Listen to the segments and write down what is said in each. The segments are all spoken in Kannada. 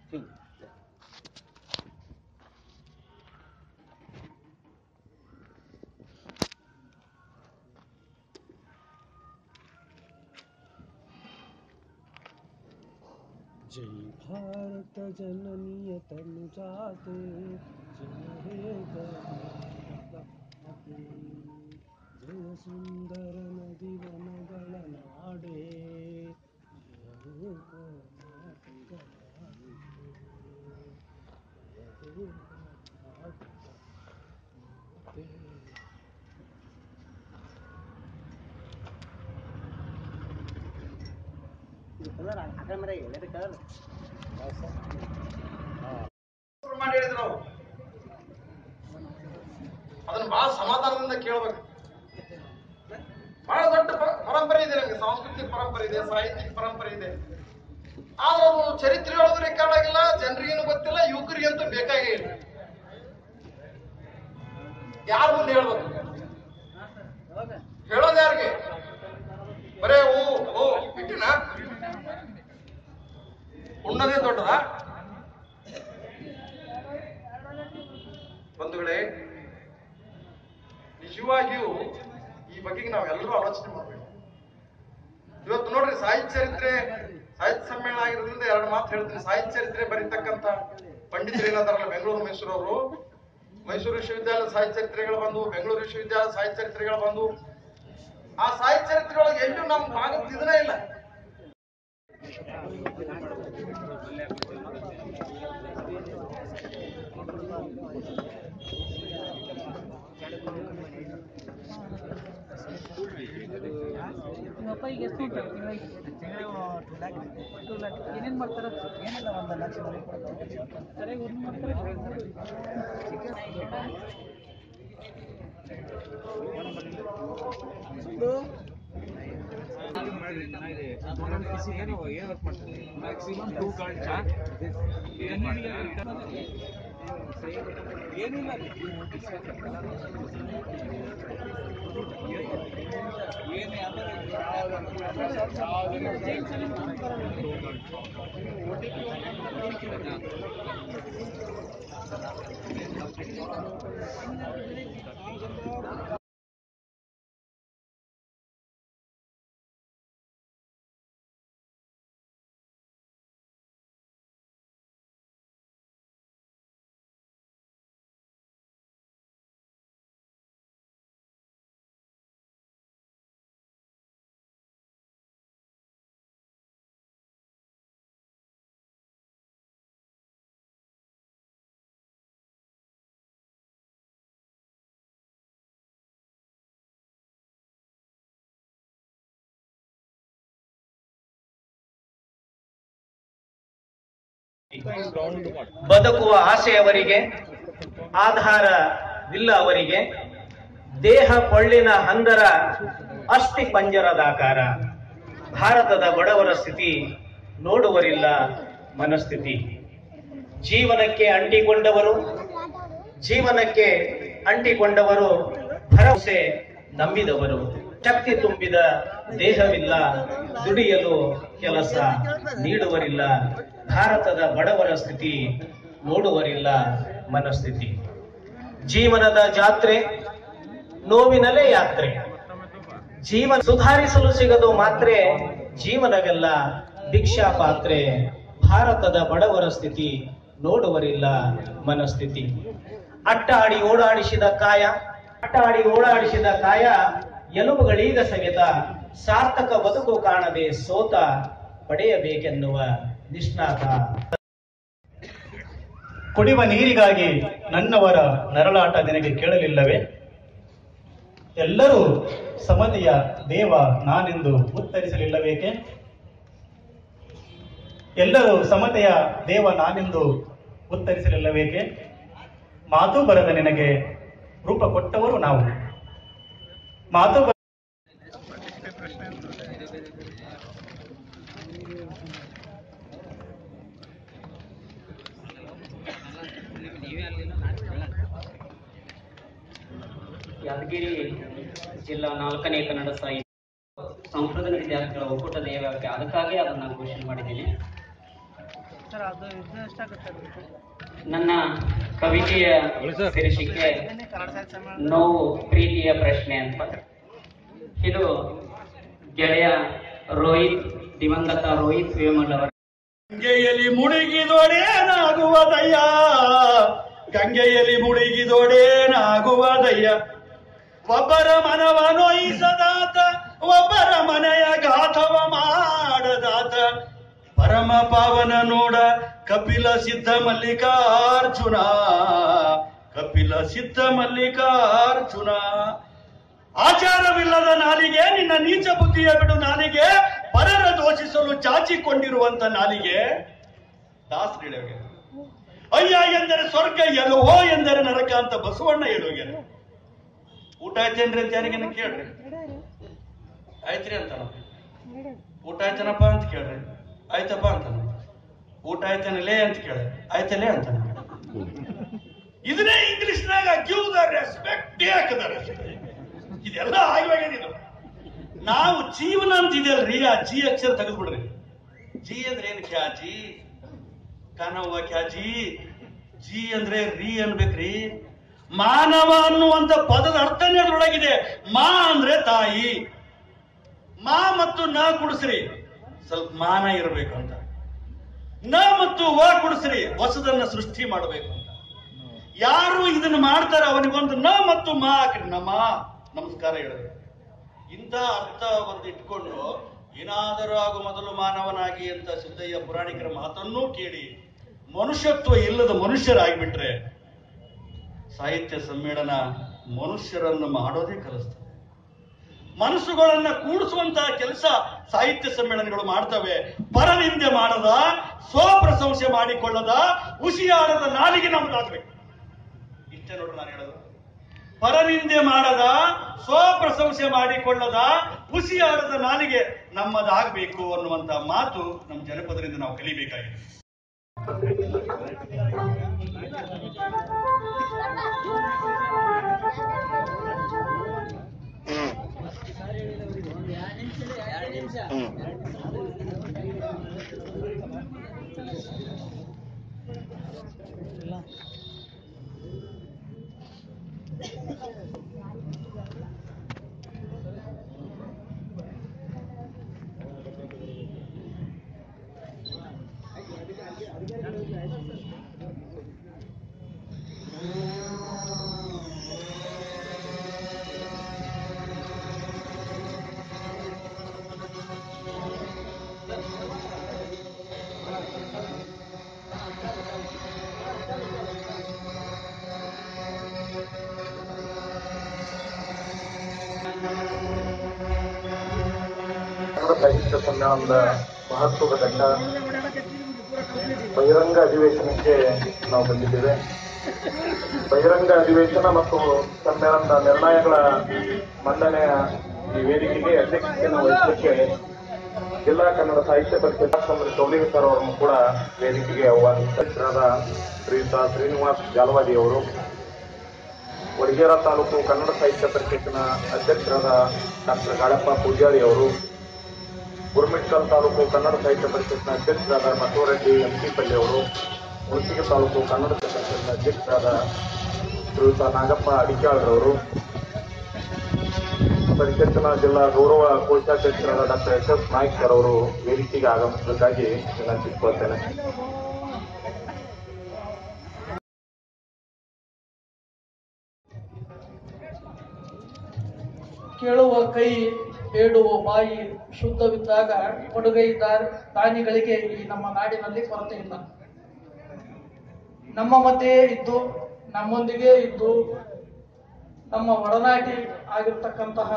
जय भारत जननीय तनुजाते जय हे ಕರ್ನಾಟಕ ಜಯ ಸುಂದರ ನದಿ ವನಗಳ ನಾಡೆ ಜಯ ಹೇ ಕರ್ನಾಟಕ ನಾಡೆ. ಜಯ ಹೇ ಕರ್ನಾಟಕ ಮಾತೆ. ಶುರು ಮಾಡಿ ಹೇಳಿದ್ರು ಅವ್ರು. ಅದನ್ನ ಬಹಳ ಸಮಾಧಾನದಿಂದ ಕೇಳ್ಬೇಕು ಬಹಳ ದೊಡ್ಡ ಪ- ಪರಂಪರೆ ಇದೆ ನಮಗೆ ಸಾಂಸ್ಕೃತಿಕ ಪರಂಪರೆ ಇದೆ ಸಾಹಿತ್ಯಿಕ ಪರಂಪರೆ ಇದೆ ಆದ್ರೆ ಅದು ಚರಿತ್ರೆ ಒಳಗೂ ರೆಕಾರ್ಡ್ ಆಗಿಲ್ಲ ಜನರಿಗೇನು ಗೊತ್ತಿಲ್ಲ ಯುವಕರಿಗಂತೂ ಬೇಕಾಗೇ ಇಲ್ಲ ಯಾರ ಮುಂದೆ ಹೇಳ್ಬೇಕು ಹೇಳೋದು ಯಾರಿಗೆ ಬರೇ ಓ ಓ ಬಿಟ್ಟಿನ ಉಣ್ಣದೇ ದೊಡ್ಡದಾ ಬಂಧುಗಳೇ ನಿಜವಾಗಿಯೂ ಈ ಬಗೆಗೆ ನಾವೆಲ್ಲರೂ ಆಲೋಚನೆ ಮಾಡಬೇಕು ಇವತ್ತು ನೋಡ್ರಿ ಸಾಹಿತ್ಯ ಚರಿತ್ರೆ ಸಾಹಿತ್ಯ ಸಮ್ಮೇಳನ ಆಗಿರೋದ್ರಿಂದ ಎರಡು ಮಾತು ಹೇಳ್ತೀನಿ ಸಾಹಿತ್ಯ ಚರಿತ್ರೆ ಬರೀತಕ್ಕಂತ ಪಂಡಿತರು ಏನಾದಾರಲ್ಲ ಬೆಂಗಳೂರು ಮೈಸೂರು ಅವರು ಮೈಸೂರು ವಿಶ್ವವಿದ್ಯಾಲಯದ ಸಾಹಿತ್ಯ ಚರಿತ್ರೆಗಳು ಬಂದು ಬೆಂಗಳೂರು ವಿಶ್ವವಿದ್ಯಾಲಯದ ಸಾಹಿತ್ಯ ಚರಿತ್ರೆಗಳು ಬಂದು ಆ ಸಾಹಿತ್ಯ ಚರಿತ್ರೆ ಒಳಗೆ ಎಲ್ಲೂ ನಮ್ಮ ಭಾಗದ ಇದನ್ನೇ ಇಲ್ಲ ನಿಮ್ಮಪ್ಪ ಈಗ ಎಷ್ಟು ಉಂಟು ತಿಂಗಳಿಗೆ ಟೂ ಲ್ಯಾಕ್ ಏನೇನು ಮಾಡ್ತಾರೆ ಏನಿಲ್ಲ ಒಂದು ಲಕ್ಷ ಸರಿಯಾಗಿ ಒಂದು ಮಾಡ್ತಾರೆ ಮ್ಯಾಕ್ಸಿಮಮ್ ಟೂ ಏನಿಲ್ಲ ಬದುಕುವ ಆಸೆಯವರಿಗೆ ಆಧಾರವಿಲ್ಲ ಅವರಿಗೆ ದೇಹ ಕೊಳ್ಳಿನ ಹಂದರ ಅಸ್ಥಿ ಪಂಜರದಾಕಾರ ಭಾರತದ ಬಡವರ ಸ್ಥಿತಿ ನೋಡುವರಿಲ್ಲ ಮನಸ್ಥಿತಿ ಜೀವನಕ್ಕೆ ಅಂಟಿಕೊಂಡವರು ಜೀವನಕ್ಕೆ ಅಂಟಿಕೊಂಡವರು ಭರವಸೆ ನಂಬಿದವರು ಶಕ್ತಿ ತುಂಬಿದ ದೇಹವಿಲ್ಲ ದುಡಿಯಲು ಕೆಲಸ ನೀಡುವರಿಲ್ಲ ಭಾರತದ ಬಡವರ ಸ್ಥಿತಿ ನೋಡುವರಿಲ್ಲ ಮನಸ್ಥಿತಿ ಜೀವನದ ಜಾತ್ರೆ ನೋವಿನಲ್ಲೇ ಯಾತ್ರೆ ಜೀವನ ಸುಧಾರಿಸಲು ಸಿಗದು ಮಾತ್ರೆ ಜೀವನವೆಲ್ಲ ಭಿಕ್ಷಾ ಪಾತ್ರೆ ಭಾರತದ ಬಡವರ ಸ್ಥಿತಿ ನೋಡುವರಿಲ್ಲ ಮನಸ್ಥಿತಿ ಅಟ್ಟಾಡಿ ಓಡಾಡಿಸಿದ ಕಾಯ ಅಟ್ಟಾಡಿ ಓಡಾಡಿಸಿದ ಕಾಯ ಎಲುಬುಗಳೀಗ ಸವೆತ ಸಾರ್ಥಕ ಬದುಕು ಕಾಣದೆ ಸೋತ ಪಡೆಯಬೇಕೆನ್ನುವ ನಿಷ್ಣಾತ ಕುಡಿಯುವ ನೀರಿಗಾಗಿ ನನ್ನವರ ನರಳಾಟ ನಿನಗೆ ಕೇಳಲಿಲ್ಲವೇ ಎಲ್ಲರೂ ಸಮತೆಯ ದೇವ ನಾನೆಂದು ಉತ್ತರಿಸಲಿಲ್ಲಬೇಕೆ ಎಲ್ಲರೂ ಸಮತೆಯ ದೇವ ನಾನೆಂದು ಉತ್ತರಿಸಲಿಲ್ಲಬೇಕೆ ಮಾತು ಬರದ ನಿನಗೆ ರೂಪ ಕೊಟ್ಟವರು ನಾವು ಮಾತು ಬ- ಯಾದಗಿರಿ ಜಿಲ್ಲಾ ನಾಲ್ಕನೇ ಕನ್ನಡ ಸಾಹಿತ್ಯ ಸಂಶೋಧನಾ ವಿದ್ಯಾರ್ಥಿಗಳ ಒಕ್ಕೂಟದ ಏವಾಕ್ಕೆ ಅದಕ್ಕಾಗಿ ಅದನ್ನು ಘೋಷಣೆ ಮಾಡಿದ್ದೀನಿ ಸರ್ ಅದು ಇದು ಎಷ್ಟಾಗುತ್ತೆ ನನ್ನ ಕವಿತೆಯ ಶೀರ್ಷಿಕೆ ಕನ್ನಡ ಸಾಹಿತ್ಯ ಸಮ್ಮೇಳನ ನೋವು ಪ್ರೀತಿಯ ಪ್ರಶ್ನೆ ಅಂತ ಇದು ಗೆಳೆಯ ರೋಹಿತ್ ದಿವಂಗತ ರೋಹಿತ್ ವೇಮಲ್ ಅವರ ಗಂಗೆಯಲ್ಲಿ ಮುಳುಗಿದೊಡೇನಾಗುವುದಯ್ಯ ಗಂಗೆಯಲ್ಲಿ ಮುಳುಗಿದೊಡೇನಾಗುವುದಯ್ಯ ಒಬ್ಬರ ಮನವ ನೋಯಿಸದಾತ ಒಬ್ಬರ ಮನೆಯ ಘಾತವ ಮಾಡದಾತ ಪರಮ ಪಾವನ ನೋಡ ಕಪಿಲ ಸಿದ್ಧ ಮಲ್ಲಿಕಾರ್ಜುನ ಕಪಿಲ ಸಿದ್ಧ ಮಲ್ಲಿಕಾರ್ಜುನ ಆಚಾರವಿಲ್ಲದ ನಾಲಿಗೆ ನಿನ್ನ ನೀಚ ಬುದ್ಧಿಯ ಬಿಡು ನಾಲಿಗೆ ಪರರ ದೋಷಿಸಲು ಚಾಚಿಕೊಂಡಿರುವಂತ ನಾಲಿಗೆ ದಾಸರಿಡವೆ ಅಯ್ಯ ಎಂದರೆ ಸ್ವರ್ಗ ಎಲ್ಲವೋ ಎಂದರೆ ನರಕ ಅಂತ ಬಸವಣ್ಣ ಹೇಳೋಗ್ಯಾರ ಊಟ ಆಯ್ತೇನ್ರಿ ಅಂತ ಯಾರಿಗೇನ ಕೇಳ್ರಿ ಆಯ್ತ್ರಿ ಅಂತಾನ ಊಟ ಆಯ್ತನಪ್ಪ ಅಂತ ಕೇಳ್ರಿ ಆಯ್ತಪ್ಪ ಅಂತಾನ ಊಟ ಆಯ್ತನಲೇ ಅಂತ ಕೇಳ್ರಿ ಆಯ್ತಲೇ ಅಂತಾನ ಇದನ್ನೇ ಇಂಗ್ಲಿಷ್ನಾಗ ಗಿವ್ ದ ರೆಸ್ಪೆಕ್ಟ್ ಹಾಕದ ಇದೆಲ್ಲ ಆಗಿವಾಗಿದೆ ನಾವು ಜೀವನ ಅಂತ ಇದೆಯಲ್ರಿ ಆ ಜಿ ಅಕ್ಷರ ತೆಗೆದ್ಬಿಡ್ರಿ ಜಿ ಅಂದ್ರೆ ಏನು ಕ್ಯಾ ಜಿ ಕಾನವ್ವ ಕ್ಯಾ ಜಿ ಜಿ ಅಂದ್ರೆ ರೀ ಅನ್ಬೇಕ್ರಿ ಮಾನವ ಅನ್ನುವಂತ ಪದದ ಅರ್ಥನೇ ಅದ್ರೊಳಗಿದೆ ಮಾ ಅಂದ್ರೆ ತಾಯಿ ಮಾ ಮತ್ತು ನ ಕುಡಿಸ್ರಿ ಸ್ವಲ್ಪ ಮಾನ ಇರಬೇಕು ಅಂತ ನ ಮತ್ತು ವ ಕುಡಿಸ್ರಿ ಹೊಸದನ್ನ ಸೃಷ್ಟಿ ಮಾಡಬೇಕು ಅಂತ ಯಾರು ಇದನ್ನ ಮಾಡ್ತಾರ ಅವನಿಗೊಂದು ನ ಮತ್ತು ಮಾ ಹಾಕ್ರಿ ನಮ್ಮ ನಮಸ್ಕಾರ ಹೇಳಿದ್ರೆ ಇಂಥ ಅರ್ಥ ಒಂದು ಇಟ್ಕೊಂಡು ಏನಾದರೂ ಆಗು ಮೊದಲು ಮಾನವನಾಗಿ ಅಂತ ಸಿದ್ದಯ್ಯ ಪುರಾಣಿಕರ ಮಾತನ್ನೂ ಕೇಳಿ ಮನುಷ್ಯತ್ವ ಇಲ್ಲದ ಮನುಷ್ಯರಾಗ್ಬಿಟ್ರೆ ಸಾಹಿತ್ಯ ಸಮ್ಮೇಳನ ಮನುಷ್ಯರನ್ನು ಮಾಡೋದೇ ಕಲಿಸ್ತದೆ ಮನಸ್ಸುಗಳನ್ನ ಕೂಡಿಸುವಂತಹ ಕೆಲಸ ಸಾಹಿತ್ಯ ಸಮ್ಮೇಳನಗಳು ಮಾಡ್ತವೆ ಪರನಿಂದೆ ಮಾಡದ ಸ್ವಪ್ರಶಂಸೆ ಮಾಡಿಕೊಳ್ಳದ ಉಸಿಯಾಡದ ನಾಲಿಗೆ ನಮ್ದಾಗ್ಬೇಕು ಇಷ್ಟೇ ನೋಡ್ರಿ ನಾನು ಹೇಳೋದು ಪರನಿಂದೆ ಮಾಡದ ಸ್ವಪ್ರಶಂಸೆ ಮಾಡಿಕೊಳ್ಳದ ಹುಸಿಯಾಡದ ನಾಲಿಗೆ ನಮ್ಮದಾಗಬೇಕು ಅನ್ನುವಂತ ಮಾತು ನಮ್ಮ ಜನಪದರಿಂದ ನಾವು ಕಲಿಬೇಕಾಗಿದೆ ಕನ್ನಡ ಸಾಹಿತ್ಯ ಸಮ್ಮೇಳನದ ಮಹತ್ವದ ಘಟ್ಟ ಬಹಿರಂಗ ಅಧಿವೇಶನಕ್ಕೆ ನಾವು ಬಂದಿದ್ದೇವೆ ಬಹಿರಂಗ ಅಧಿವೇಶನ ಮತ್ತು ಸಮ್ಮೇಳನದ ನಿರ್ಣಯಗಳ ಮಂಡನೆಯ ಈ ವೇದಿಕೆಗೆ ಅಧ್ಯಕ್ಷತೆಯನ್ನು ವಹಿಸಲಿಕ್ಕೆ ಜಿಲ್ಲಾ ಕನ್ನಡ ಸಾಹಿತ್ಯ ಪರಿಷತ್ ಚಂದ್ರ ಚೌಲಿಗ ಸರ್ ಅವರನ್ನು ಕೂಡ ವೇದಿಕೆಗೆ ಆಹ್ವಾನಿಸಿದ ಶ್ರೀಯುತ ಶ್ರೀನಿವಾಸ್ ಜಾಲವಾದಿ ಅವರು ವಡಗೇರ ತಾಲೂಕು ಕನ್ನಡ ಸಾಹಿತ್ಯ ಪರಿಷತ್ತಿನ ಅಧ್ಯಕ್ಷರಾದ ಡಾಕ್ಟರ್ ಗಾಳಪ್ಪ ಪೂಜಾರಿ ಅವರು ಗುರುಮಿಟ್ಕಲ್ ತಾಲೂಕು ಕನ್ನಡ ಸಾಹಿತ್ಯ ಪರಿಷತ್ನ ಅಧ್ಯಕ್ಷರಾದ ಬಸವರೆಡ್ಡಿ ಎಂ ಪಿ ಪಲ್ಲಿ ಅವರು ಹುಣಸಿಗೆ ತಾಲೂಕು ಕನ್ನಡ ಸಾಹಿತ್ಯ ಪರಿಷತ್ನ ಅಧ್ಯಕ್ಷರಾದ ಶ್ರೀಯುತ ನಾಗಪ್ಪ ಅಡಿಕಾಳ್ರವರು ಪರಿಷತ್ತಿನ ಜಿಲ್ಲಾ ಗೌರವ ಕೋಶಾಧ್ಯಕ್ಷರಾದ doctor S S Naik sir ಅವರು ವೇದಿಕೆಗೆ ಆಗಮಿಸಬೇಕಾಗಿ ವಿನಂತಿಸಿಕೊಳ್ತೇನೆ ಕೇಳುವ ಕೈ ಬೇಡುವ ಬಾಯಿ ಶುದ್ಧವಿದ್ದಾಗ ಕೊಡುಗೈ ದಾರ್- ದಾನಿಗಳಿಗೆ ಈ ನಮ್ಮ ನಾಡಿನಲ್ಲಿ ಕೊರತೆ ಇಲ್ಲ ನಮ್ಮ ಮಧ್ಯೆಯೇ ಇದ್ದು ನಮ್ಮೊಂದಿಗೆ ಇದ್ದು ನಮ್ಮ ಒಡನಾಟಿ ಆಗಿರ್ತಕ್ಕಂತಹ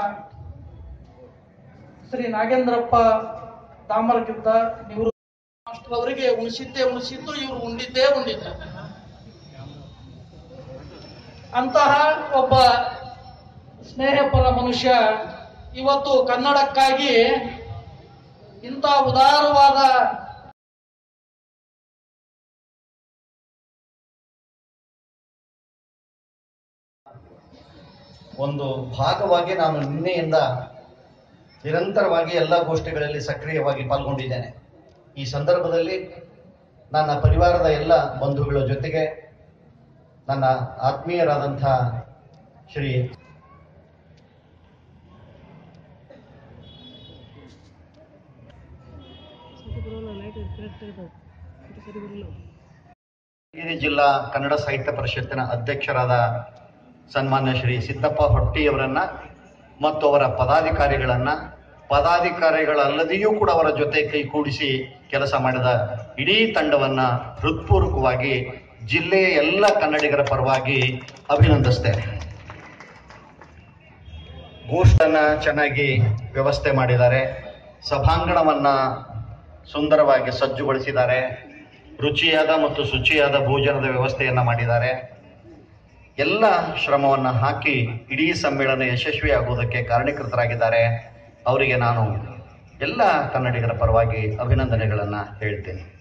ಶ್ರೀ ನಾಗೇಂದ್ರಪ್ಪ ದಾಮರಗಿದ್ದ ನಿವೃತ್ತ ಅವರಿಗೆ ಉಣಿಸಿದ್ದೇ ಉಣಿಸಿದ್ದು ಇವರು ಉಂಡಿದ್ದೇ ಉಂಡಿದ್ದ ಅಂತಹ ಒಬ್ಬ ಸ್ನೇಹಪರ ಮನುಷ್ಯ ಇವತ್ತು ಕನ್ನಡಕ್ಕಾಗಿ ಇಂಥ ಉದಾರವಾದ ಒಂದು ಭಾಗವಾಗಿ ನಾನು ನಿನ್ನೆಯಿಂದ ನಿರಂತರವಾಗಿ ಎಲ್ಲ ಗೋಷ್ಠಿಗಳಲ್ಲಿ ಸಕ್ರಿಯವಾಗಿ ಪಾಲ್ಗೊಂಡಿದ್ದೇನೆ ಈ ಸಂದರ್ಭದಲ್ಲಿ ನನ್ನ ಪರಿವಾರದ ಎಲ್ಲ ಬಂಧುಗಳ ಜೊತೆಗೆ ನನ್ನ ಆತ್ಮೀಯರಾದಂಥ ಶ್ರೀ ಹಾವೇರಿ ಜಿಲ್ಲಾ ಕನ್ನಡ ಸಾಹಿತ್ಯ ಪರಿಷತ್ತಿನ ಅಧ್ಯಕ್ಷರಾದ ಸನ್ಮಾನ್ಯ ಶ್ರೀ ಸಿದ್ದಪ್ಪ ಹೊಟ್ಟಿಯವರನ್ನ ಮತ್ತು ಅವರ ಪದಾಧಿಕಾರಿಗಳನ್ನ ಪದಾಧಿಕಾರಿಗಳಲ್ಲದೆಯೂ ಕೂಡ ಅವರ ಜೊತೆ ಕೈಗೂಡಿಸಿ ಕೆಲಸ ಮಾಡಿದ ಇಡೀ ತಂಡವನ್ನ ಹೃತ್ಪೂರ್ವಕವಾಗಿ ಜಿಲ್ಲೆಯ ಎಲ್ಲ ಕನ್ನಡಿಗರ ಪರವಾಗಿ ಅಭಿನಂದಿಸ್ತೇನೆ ಗೋಷ್ಠನ್ನ ಚೆನ್ನಾಗಿ ವ್ಯವಸ್ಥೆ ಮಾಡಿದ್ದಾರೆ ಸಭಾಂಗಣವನ್ನ ಸುಂದರವಾಗಿ ಸಜ್ಜುಗೊಳಿಸಿದ್ದಾರೆ ರುಚಿಯಾದ ಮತ್ತು ಶುಚಿಯಾದ ಭೋಜನದ ವ್ಯವಸ್ಥೆಯನ್ನ ಮಾಡಿದ್ದಾರೆ ಎಲ್ಲ ಶ್ರಮವನ್ನ ಹಾಕಿ ಇಡೀ ಸಮ್ಮೇಳನ ಯಶಸ್ವಿಯಾಗುವುದಕ್ಕೆ ಕಾರಣೀಕೃತರಾಗಿದ್ದಾರೆ ಅವರಿಗೆ ನಾನು ಎಲ್ಲ ಕನ್ನಡಿಗರ ಪರವಾಗಿ ಅಭಿನಂದನೆಗಳನ್ನ ಹೇಳ್ತೇನೆ